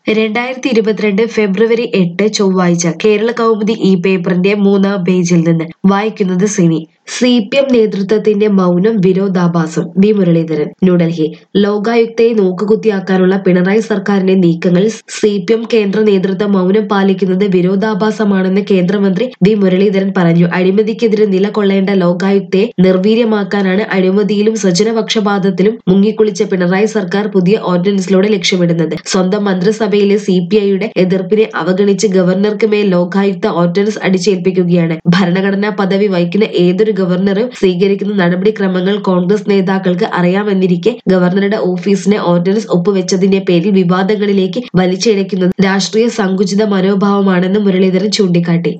രണ്ടായിരത്തി ഇരുപത്തിരണ്ട് ഫെബ്രുവരി എട്ട് ചൊവ്വാഴ്ച കേരള കൗമുദി ഈ പേപ്പറിന്റെ മൂന്നാം പേജിൽ നിന്ന് വായിക്കുന്നത് സിനി സി പി എം നേതൃത്വത്തിന്റെ മൗനം വിരോധാഭാസം വി മുരളീധരൻ ന്യൂഡൽഹി ലോകായുക്തയെ നോക്കുകുത്തിയാക്കാനുള്ള പിണറായി സർക്കാരിന്റെ നീക്കങ്ങൾ സി പി എം കേന്ദ്ര നേതൃത്വം മൗനം പാലിക്കുന്നത് വിരോധാഭാസമാണെന്ന് കേന്ദ്രമന്ത്രി വി മുരളീധരൻ പറഞ്ഞു അഴിമതിക്കെതിരെ നിലകൊള്ളേണ്ട ലോകായുക്തയെ നിർവീര്യമാക്കാനാണ് അഴിമതിയിലും സ്വജനപക്ഷപാതത്തിലും മുങ്ങിക്കുളിച്ച പിണറായി സർക്കാർ പുതിയ ഓർഡിനൻസിലൂടെ ലക്ഷ്യമിടുന്നത് സ്വന്തം മന്ത്രിസഭയിലെ സി പി ഐയുടെ എതിർപ്പിനെ അവഗണിച്ച് ഗവർണർക്ക് മേൽ ലോകായുക്ത ഓർഡിനൻസ് അടിച്ചേൽപ്പിക്കുകയാണ് ഭരണഘടനാ പദവി വഹിക്കുന്ന ഏതൊരു ഗവർണറും സ്വീകരിക്കുന്ന നടപടിക്രമങ്ങൾ കോൺഗ്രസ് നേതാക്കൾക്ക് അറിയാമെന്നിരിക്കെ ഗവർണറുടെ ഓഫീസിനെ ഓർഡിനൻസ് ഒപ്പുവെച്ചതിന്റെ പേരിൽ വിവാദങ്ങളിലേക്ക് വലിച്ചിഴയ്ക്കുന്നത് രാഷ്ട്രീയ സങ്കുചിത മനോഭാവമാണെന്ന് മുരളീധരൻ ചൂണ്ടിക്കാട്ടി